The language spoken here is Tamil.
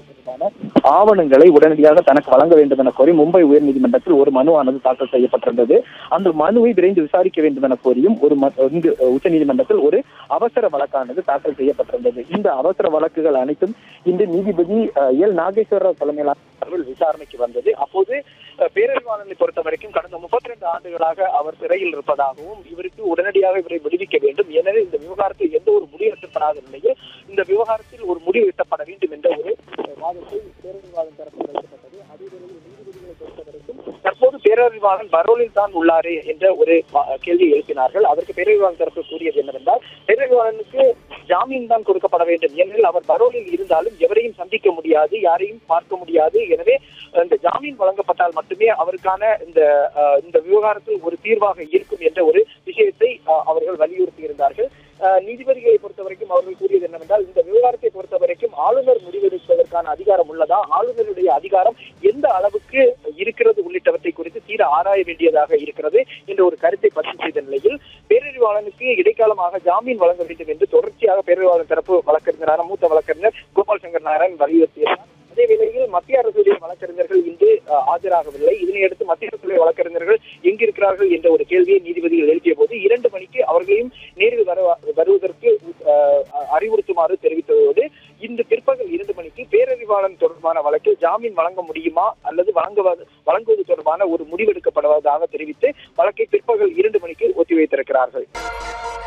தொடர்பான ஆவணங்களை உடனடியாக தனக்கு வழங்க வேண்டும் என கோரி மும்பை உயர்நீதிமன்றத்தில் ஒரு மனுவானது தாக்கல் செய்யப்பட்டிருந்தது அந்த மனுவை விரைந்து விசாரிக்க வேண்டும் என கோரியும் ஒரு ம- இங்கு உச்சநீதிமன்றத்தில் ஒரு அவசர வழக்கானது தாக்கல் செய்யப்பட்டிருந்தது இந்த அவசர வழக்குகள் அனைத்தும் இன்று நீதிபதி அஹ், எல் நாகேஸ்வரராவ் தலைமையிலான அமர்வில் விசாரணைக்கு வந்தது அப்போது அஹ், பேரறிவாளனை பொறுத்த வரைக்கும் கடந்த முப்பத்தி ரெண்டு ஆண்டுகளாக அவர் சிறையில் இருப்பதாகவும் இவருக்கு உடனடியாக இவரை விடுவிக்க வேண்டும் எனவே இந்த விவகாரத்தில் எந்த ஒரு முடிவு எட்டப்படாத நிலையில் இந்த விவகாரத்தில் ஒரு முடிவு எட்டப்பட வேண்டும் என்ற ஒரு அஹ், வாதத்தை பேரறிவாளன் தரப்பில் வைக்கப்பட்டது அதே வேளையில் நீதிபதிகளை பொறுத்த வரைக்கும் தற்போது பேரறிவாளன் பரோலில் தான் உள்ளாரே என்ற ஒரு வா- கேள்வியை எழுப்பினார்கள் அதற்கு பேரறிவாளன் தரப்பு கூறியது என்னவென்றால் பேரறிவாளனுக்கு ஜாமீன் தான் கொடுக்கப்பட வேண்டும் ஏனெனில் அவர் பரோலில் இருந்தாலும் எவரையும் சந்திக்க முடியாது யாரையும் பார்க்க முடியாது எனவே இந்த ஜாமீன் வழங்கப்பட்டால் மட்டுமே அவருக்கான இந்த அஹ், இந்த விவகாரத்தில் ஒரு தீர்வாக இருக்கும் என்ற ஒரு விஷயத்தை அஹ், அவர்கள் வலியுறுத்தி இருந்தார்கள் அஹ், நீதிபதிகளை பொறுத்த வரைக்கும் அவர்கள் கூறியது என்னவென்றால் இந்த விவகாரத்தை பொறுத்த வரைக்கும் ஆளுநர் முடிவெடுப்பதற்கான அதிகாரம் உள்ளதா ஆளுநருடைய அதிகாரம் எந்த அளவுக்கு இருக்கிறது உள்ளிட்டவற்றை குறித்து தீர ஆராய வேண்டியதாக இருக்கிறது என்ற ஒரு கருத்தை பதிவு செய்த நிலையில் பேரறிவாளனுக்கு இடைக்காலமாக ஜாமீன் வழங்க வேண்டும் என்று தொடர்ச்சியாக பேரறிவாளன் தரப்பு வழக்கறிஞரான மூத்த வழக்கறிஞர் கோபால் சங்கர் நாராயண் வலியுறுத்தியிருந்தார் அதே வேளையில் மத்திய அரசுடைய வழக்கறிஞர்கள் இன்று அஹ், ஆஜராகவில்லை இதனையடுத்து மத்திய அரசுடைய வழக்கறிஞர்கள் எங்கிருக்கிறார்கள் என்ற ஒரு கேள்வியை நீதிபதிகள் எழுப்பிய போது இரண்டு மணிக்கு அவர்களையும் நேரில் வர வருவதற்கு அஹ், அறிவுறுத்துமாறு தெரிவித்ததோடு இன்று பிற்பகல் இரண்டு மணிக்கு பேரறிவாளன் தொடர்பான வழக்கில் ஜாமீன் வழங்க முடியுமா அல்லது வழங்குவது வழங்குவது தொடர்பான ஒரு முடிவெடுக்கப்படுவதாக தெரிவித்து வழக்கை பிற்பகல் இரண்டு மணிக்கு ஒத்திவைத்திருக்கிறார்கள்